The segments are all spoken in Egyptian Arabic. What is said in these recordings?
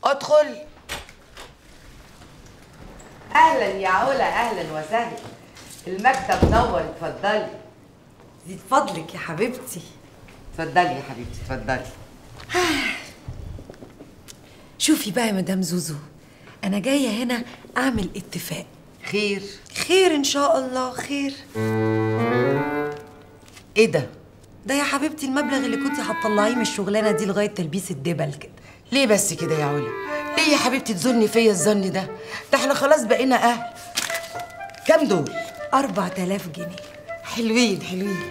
ادخل اهلا يا علا اهلا وسهلا المكتب نور اتفضلي زيد فضلك يا حبيبتي اتفضلي يا حبيبتي اتفضلي شوفي بقى يا مدام زوزو انا جايه هنا اعمل اتفاق خير خير ان شاء الله خير ايه ده ده يا حبيبتي المبلغ اللي كنتي هتطلعيه من الشغلانه دي لغايه تلبيس الدبل كده ليه بس كده يا علا ليه يا حبيبتي تظني فيا الظن ده ده احنا خلاص بقينا اهل كام دول 4000 جنيه حلوين حلوين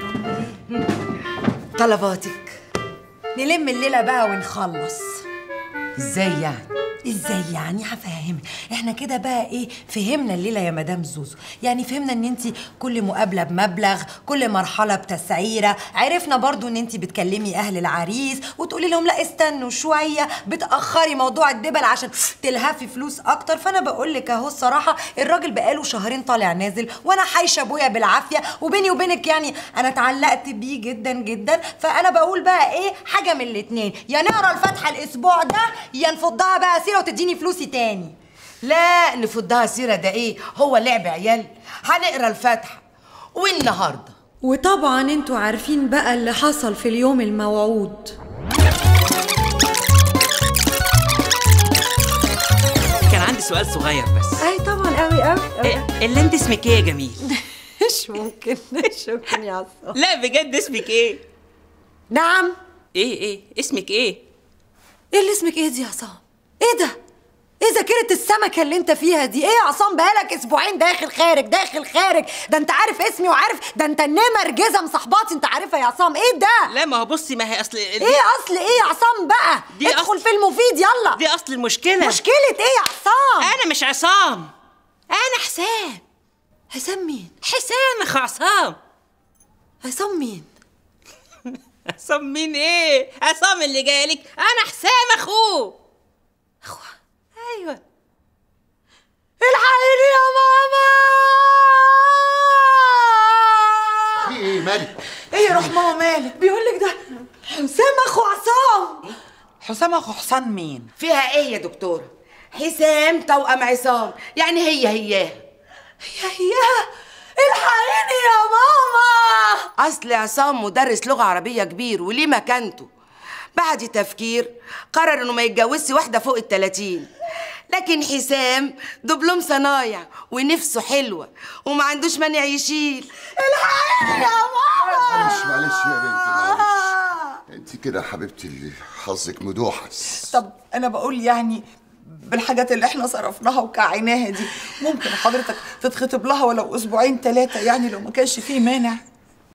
طلباتك نلم الليله بقى ونخلص ازاي يعني ازاي يعني هفهمك احنا كده بقى ايه فهمنا الليله يا مدام زوزو يعني فهمنا ان انت كل مقابله بمبلغ كل مرحله بتسعيره عرفنا برضو ان انت بتكلمي اهل العريس وتقولي لهم لا استنوا شويه بتاخري موضوع الدبل عشان تلهفي فلوس اكتر فانا بقول لك اهو الصراحه الراجل بقاله شهرين طالع نازل وانا حايشه ابويا بالعافيه وبيني وبينك يعني انا اتعلقت بيه جدا جدا فانا بقول بقى ايه حاجه من الاتنين يا نقرا الفاتحه الاسبوع ده يا نفضها بقى سيره وتديني فلوسي تاني لا نفضها سيره ده ايه هو لعب عيال هنقرا الفاتحه والنهارده وطبعا انتوا عارفين بقى اللي حصل في اليوم الموعود كان عندي سؤال صغير بس اي طبعا قوي قوي إيه اللي انت اسمك ايه يا جميل مش ممكن مش ممكن يا عصام لا بجد اسمك ايه نعم ايه ايه اسمك ايه ايه اللي اسمك ايه دي يا عصام ايه ده ايه ذاكرة السمكة اللي انت فيها دي؟ ايه يا عصام بقالك اسبوعين داخل خارج داخل خارج، ده انت عارف اسمي وعارف ده انت النمر جزم صحباتي انت عارفها يا عصام، ايه ده؟ لا ما هو بصي ما هي اصل دي, ايه اصل ايه يا عصام بقى؟ دي ادخل أصل- في المفيد يلا دي اصل المشكله مشكلة ايه يا عصام؟ انا مش عصام انا حسام حسام مين؟ حسام اخو عصام عصام مين؟ عصام مين ايه عصام اللي جايلك انا حسام اخوه اخوه ايوه الحقيني يا في ماما ايه مالك ايه يا روح ماما مالك بيقول لك ده حسام اخو عصام حسام اخو حسام مين؟ فيها ايه يا دكتوره حسام توأم عصام يعني هي هياها يا هي الحقيني يا ماما اصل عصام مدرس لغه عربيه كبير وليه مكانته بعد تفكير قرر انه ما يتجوزش واحده فوق التلاتين لكن حسام دبلوم صنايع ونفسه حلوه وما عندوش مانع يشيل الحقيني يا ماما معلش معلش يا بنتي معلش انت كده يا حبيبتي اللي حظك مدوحس طب انا بقول يعني بالحاجات اللي احنا صرفناها وكعيناها دي ممكن حضرتك تتخطب لها ولو اسبوعين ثلاثه يعني لو ما كانش فيه مانع